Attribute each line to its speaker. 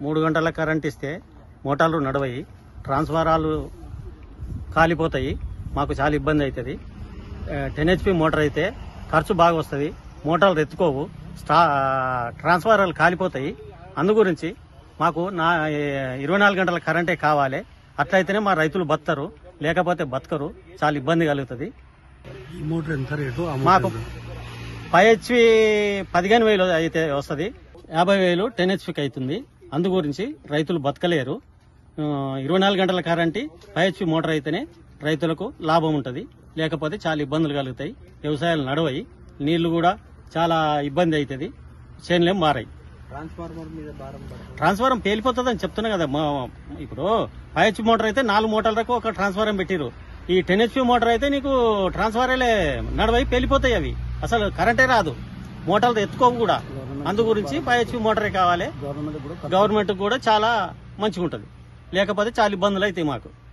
Speaker 1: మూడు గంటల కరెంట్ ఇస్తే మోటార్లు నడవయి ట్రాన్స్ఫారాలు కాలిపోతాయి మాకు చాలా ఇబ్బంది అవుతుంది టెన్ హెచ్పి మోటార్ అయితే ఖర్చు బాగా వస్తుంది మోటార్లు ఎత్తుకోవు స్టా ట్రాన్స్ఫారాలు కాలిపోతాయి అందు గురించి మాకు నా ఇరవై నాలుగు గంటల కరెంటే కావాలి అట్లయితేనే మా రైతులు బతరు లేకపోతే బతకరు చాలా ఇబ్బంది కలుగుతుంది
Speaker 2: ఈ మోటార్ ఎంత రేటు ఆ
Speaker 1: మాకు
Speaker 2: మోటార్ ఎంత?
Speaker 1: ఫైవ్ హెచ్పి పదిహేను వేలు అయితే వస్తుంది యాభై వేలు టెన్ హెచ్పికి అవుతుంది అందు గురించి రైతులు బతకలేరు ఆ, ఇరవై నాలుగు గంటల కరెంట్ ఫైవ్ హెచ్పి మోటార్ అయితేనే రైతులకు లాభం ఉంటుంది లేకపోతే చాలా ఇబ్బందులు కలుగుతాయి వ్యవసాయాలు నడవయి నీళ్లు కూడా చాలా ఇబ్బంది అవుతుంది చేనులేం మారాయి
Speaker 2: ట్రాన్స్ఫార్మర్ మీద భారం పడుతుంది
Speaker 1: ట్రాన్స్ఫారం పేలిపోతుందని చెప్తున్నా కదా మా- ఇప్పుడు ఫైవ్ హెచ్పి మోటార్ అయితే నాలుగు మోటార్లకు ఒక ట్రాన్స్ఫారం పెట్టిరు ఈ టెన్ హెచ్పి మోటార్ అయితే నీకు ట్రాన్స్ఫారాలే నడవై పేలిపోతాయి అవి అసలు కరెంటే రాదు మోటార్లు ఎత్తుకోవు కూడా అందు గురించి ఫైవ్ హెచ్పి మోటారే కావాలి
Speaker 2: గవర్నమెంట్ కూడా
Speaker 1: గవర్నమెంట్ కూడా చాలా మంచిగా ఉంటుంది లేకపోతే చాలా ఇబ్బందులు అవుతాయి మాకు